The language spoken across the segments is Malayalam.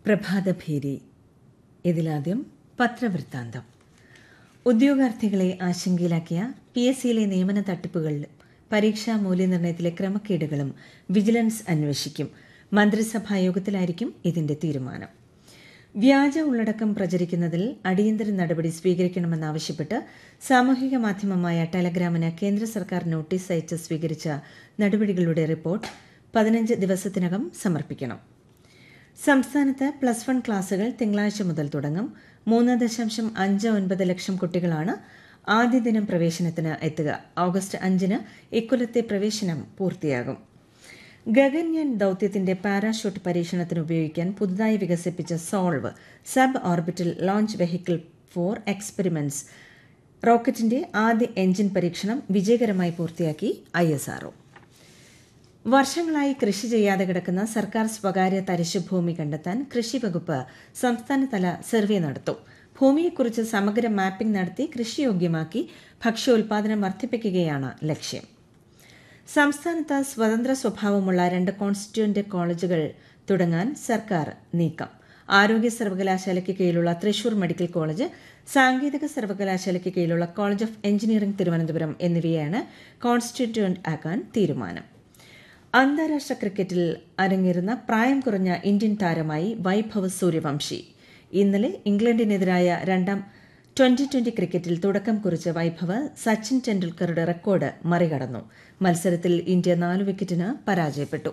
പ്രഭാതഭേരി ഇതിലാദ്യം പത്രവൃത്താന്തം ഉദ്യോഗാർത്ഥികളെ ആശങ്കയിലാക്കിയ പി എസ് സിയിലെ നിയമന തട്ടിപ്പുകളിലും പരീക്ഷാ മൂല്യനിർണ്ണയത്തിലെ ക്രമക്കേടുകളും വിജിലൻസ് അന്വേഷിക്കും മന്ത്രിസഭാ യോഗത്തിലായിരിക്കും ഇതിന്റെ തീരുമാനം വ്യാജ ഉള്ളടക്കം പ്രചരിക്കുന്നതിൽ അടിയന്തര നടപടി സ്വീകരിക്കണമെന്നാവശ്യപ്പെട്ട് സാമൂഹിക മാധ്യമമായ ടെലഗ്രാമിന് കേന്ദ്ര സർക്കാർ നോട്ടീസ് അയച്ച് സ്വീകരിച്ച നടപടികളുടെ റിപ്പോർട്ട് പതിനഞ്ച് ദിവസത്തിനകം സമർപ്പിക്കണം സംസ്ഥാനത്ത് പ്ലസ് വൺ ക്ലാസുകൾ തിങ്കളാഴ്ച മുതൽ തുടങ്ങും മൂന്ന് ദശാംശം അഞ്ച് ഒൻപത് ലക്ഷം കുട്ടികളാണ് ആദ്യ ദിനം പ്രവേശനത്തിന് എത്തുക ഓഗസ്റ്റ് അഞ്ചിന് ഇക്കൊല്ലത്തെ പ്രവേശനം പൂർത്തിയാകും ഗഗൻയാൻ ദൌത്യത്തിന്റെ പാരാഷൂട്ട് പരീക്ഷണത്തിന് ഉപയോഗിക്കാൻ പുതുതായി വികസിപ്പിച്ച SOLV sub orbital launch vehicle for experiments റോക്കറ്റിന്റെ ആദ്യ എഞ്ചിൻ പരീക്ഷണം വിജയകരമായി പൂർത്തിയാക്കി ഐ വർഷങ്ങളായി കൃഷി ചെയ്യാതെ കിടക്കുന്ന സർക്കാർ സ്വകാര്യ തരിശുഭൂമി കണ്ടെത്താൻ കൃഷി വകുപ്പ് സംസ്ഥാനതല സർവേ നടത്തും ഭൂമിയെക്കുറിച്ച് സമഗ്ര മാപ്പിംഗ് നടത്തി കൃഷിയോഗ്യമാക്കി ഭക്ഷ്യോൽപാദനം വർദ്ധിപ്പിക്കുകയാണ് ലക്ഷ്യം സംസ്ഥാനത്ത് സ്വതന്ത്ര സ്വഭാവമുള്ള രണ്ട് കോൺസ്റ്റിറ്റ്യൂന്റ് കോളേജുകൾ തുടങ്ങാൻ സർക്കാർ നീക്കം ആരോഗ്യ സർവകലാശാലയ്ക്ക് കീഴിലുള്ള തൃശൂർ മെഡിക്കൽ കോളേജ് സാങ്കേതിക സർവകലാശാലയ്ക്ക് കീഴിലുള്ള കോളേജ് ഓഫ് എഞ്ചിനീയറിംഗ് തിരുവനന്തപുരം എന്നിവയാണ് കോൺസ്റ്റിറ്റ്യൂന്റ് ആക്കാൻ തീരുമാനം അന്താരാഷ്ട്ര ക്രിക്കറ്റിൽ അരങ്ങേറുന്ന പ്രായം കുറഞ്ഞ ഇന്ത്യൻ താരമായി വൈഭവ് സൂര്യവംശി ഇന്നലെ ഇംഗ്ലണ്ടിനെതിരായ രണ്ടാം ട്വന്റി ട്വന്റി ക്രിക്കറ്റിൽ തുടക്കം കുറിച്ച വൈഭവ് സച്ചിൻ ടെണ്ടുൽക്കറുടെ റെക്കോർഡ് മറികടന്നു മത്സരത്തിൽ ഇന്ത്യ നാല് വിക്കറ്റിന് പരാജയപ്പെട്ടു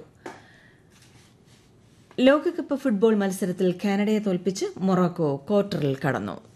ലോകകപ്പ് ഫുട്ബോൾ മത്സരത്തിൽ കാനഡയെ തോൽപ്പിച്ച് മൊറോക്കോ ക്വാർട്ടറിൽ കടന്നു